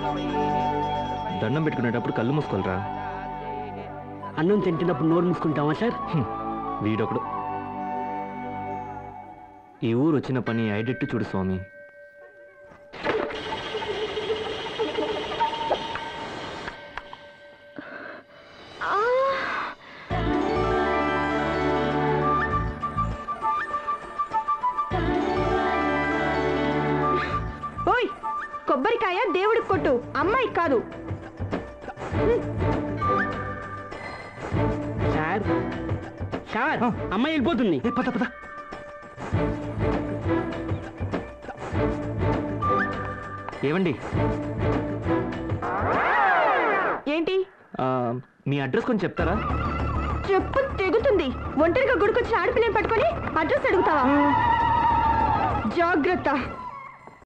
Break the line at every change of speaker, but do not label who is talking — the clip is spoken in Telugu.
దండం పెట్టుకునేటప్పుడు కళ్ళు మూసుకోలరా
అన్నం తింటున్నప్పుడు నోరు మూసుకుంటామా సార్
హ్మ్. వీడొకడు ఈ ఊరు వచ్చిన పని ఐడెట్టు చూడు స్వామి
ఓయ్ కొబ్బరికాయ దేవుడికి కొట్టు అమ్మాయి కాదు
సార్ సార్ అమ్మాయి వెళ్ళిపోతుంది
పద పద ఏమండి
ఏంటి
ఆ, మీ అడ్రస్ కొంచెం చెప్తారా
చెప్పు తెగుతుంది ఒంటరిగా గుడికొచ్చిన ఆడపిల్లని పట్టుకొని అడ్రస్ అడుగుతావా జాగ్రత్త